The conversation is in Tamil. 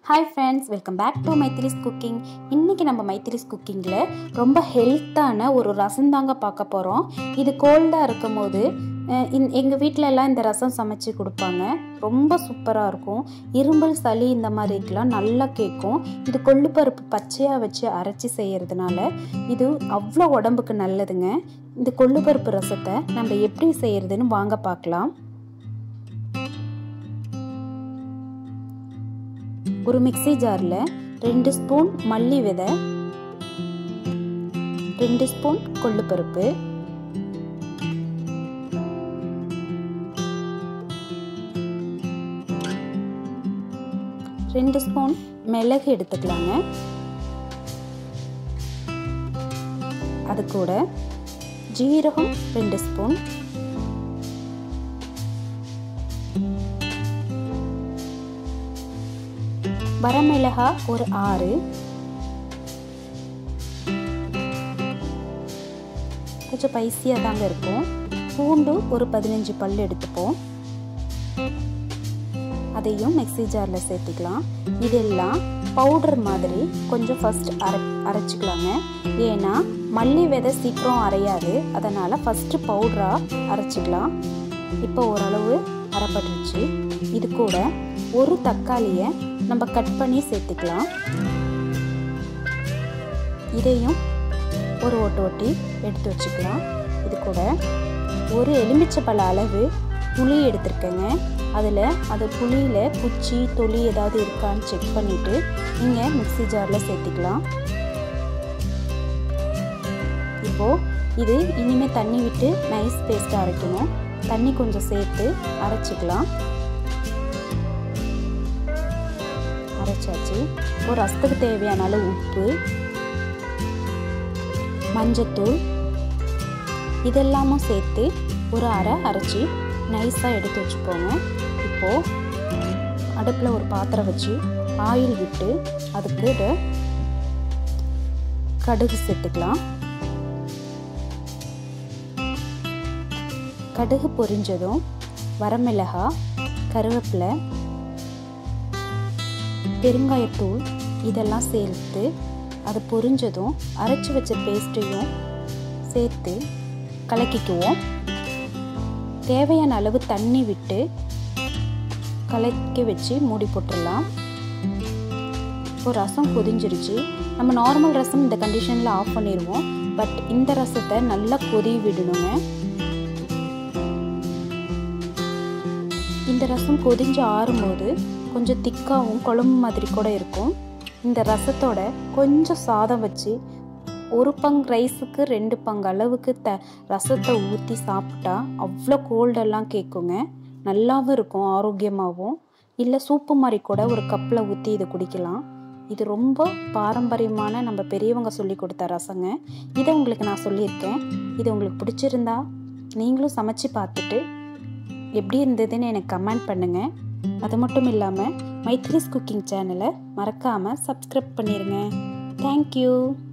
hi friends welcome back to Maithri's cooking இன்றைக்கி நம்ம மைத்திரிஸ் குக்கிங்கில் ரொம்ப ஹெல்த்தான ஒரு ரசம் தாங்க பார்க்க போகிறோம் இது கோல்டாக இருக்கும் போது எங்கள் வீட்டில எல்லாம் இந்த ரசம் சமைச்சு கொடுப்பாங்க ரொம்ப சூப்பராக இருக்கும் இரும்பல் சளி இந்த மாதிரிக்கெலாம் நல்லா கேட்கும் இது கொள்ளுப்பருப்பு பச்சையாக வச்சு அரைச்சி செய்கிறதுனால இது அவ்வளோ உடம்புக்கு நல்லதுங்க இந்த கொள்ளுப்பருப்பு ரசத்தை நம்ம எப்படி செய்கிறதுன்னு வாங்க பார்க்கலாம் ஒரு மிக்சி ஜாரில் ரெண்டு ஸ்பூன் மல்லி விதை ரெண்டு ஸ்பூன் கொள்ளுப்பருப்பு ரெண்டு ஸ்பூன் மிளகு எடுத்துக்கலாங்க அது கூட ஜீரகம் ரெண்டு ஸ்பூன் வரமிளகா ஒரு ஆறு கொஞ்சம் பைசியாக தாங்க இருக்கும் பூண்டு ஒரு பதினஞ்சு பல் எடுத்துப்போம் அதையும் மிக்சி ஜாரில் சேர்த்துக்கலாம் இதெல்லாம் பவுடர் மாதிரி கொஞ்சம் ஃபஸ்ட் அரை அரைச்சிக்கலாங்க ஏன்னா மல்லி விதை சீக்கிரம் அரையாது அதனால் ஃபஸ்ட்டு பவுடராக அரைச்சிக்கலாம் இப்போ ஓரளவு அரைப்பட்டுருச்சு இது கூட ஒரு தக்காளியை நம்ம கட் பண்ணி சேர்த்துக்கலாம் இதையும் ஒரு ஓட்டு ஓட்டி எடுத்து வச்சுக்கலாம் இது கூட ஒரு எலுமிச்சப்பழ அளவு புளி எடுத்திருக்கேங்க அதில் அது புளியில் குச்சி தொளி ஏதாவது இருக்கான்னு செக் பண்ணிவிட்டு நீங்கள் மிக்சி ஜாரில் சேர்த்துக்கலாம் இப்போது இது இனிமேல் தண்ணி விட்டு நைஸ் பேஸ்ட்டாக அரைக்கணும் தண்ணி கொஞ்சம் சேர்த்து அரைச்சிக்கலாம் அரைச்சாச்சு ஒரு ரசத்துக்கு தேவையான அளவு உப்பு மஞ்சத்தூள் இதெல்லாமும் சேர்த்து ஒரு அரை அரைச்சி நைஸாக எடுத்து வச்சுப்போங்க இப்போது அடுப்பில் ஒரு பாத்திரம் வச்சு ஆயில் விட்டு அதுக்கு கடுகு சேர்த்துக்கலாம் கடுகு பொரிஞ்சதும் வரமிளகா கருவேப்பிலை பெருங்காயத்தூள் இதெல்லாம் சேர்த்து அது பொரிஞ்சதும் அரைச்சி வச்ச பேஸ்ட்டையும் சேர்த்து கலக்கிக்குவோம் தேவையான அளவு தண்ணி விட்டு கலக்கி வச்சு மூடி போட்டுடலாம் இப்போ ரசம் கொதிஞ்சிருச்சு நம்ம நார்மல் ரசம் இந்த கண்டிஷனில் ஆஃப் பண்ணிடுவோம் பட் இந்த ரசத்தை நல்லா கொதி விடணுங்க இந்த ரசம் கொதிஞ்சு ஆறும்போது கொஞ்சம் திக்காகவும் குழம்பு மாதிரி கூட இருக்கும் இந்த ரசத்தோட கொஞ்சம் சாதம் வச்சு ஒரு பங்கு ரைஸுக்கு ரெண்டு பங்கு அளவுக்கு த ரசத்தை ஊற்றி சாப்பிட்டா அவ்வளோ கோல்டெல்லாம் கேட்குங்க நல்லாவும் இருக்கும் ஆரோக்கியமாகவும் இல்லை சூப்பு மாதிரி கூட ஒரு கப்பில் ஊற்றி இதை குடிக்கலாம் இது ரொம்ப பாரம்பரியமான நம்ம பெரியவங்க சொல்லி கொடுத்த ரசங்க இதை உங்களுக்கு நான் சொல்லியிருக்கேன் இது உங்களுக்கு பிடிச்சிருந்தா நீங்களும் சமைச்சு பார்த்துட்டு எப்படி இருந்ததுன்னு எனக்கு கமெண்ட் பண்ணுங்கள் அது மட்டும் இல்லாமல் மைத்ரிஸ் குக்கிங் சேனலை மறக்காமல் சப்ஸ்கிரைப் பண்ணிடுங்க தேங்க்யூ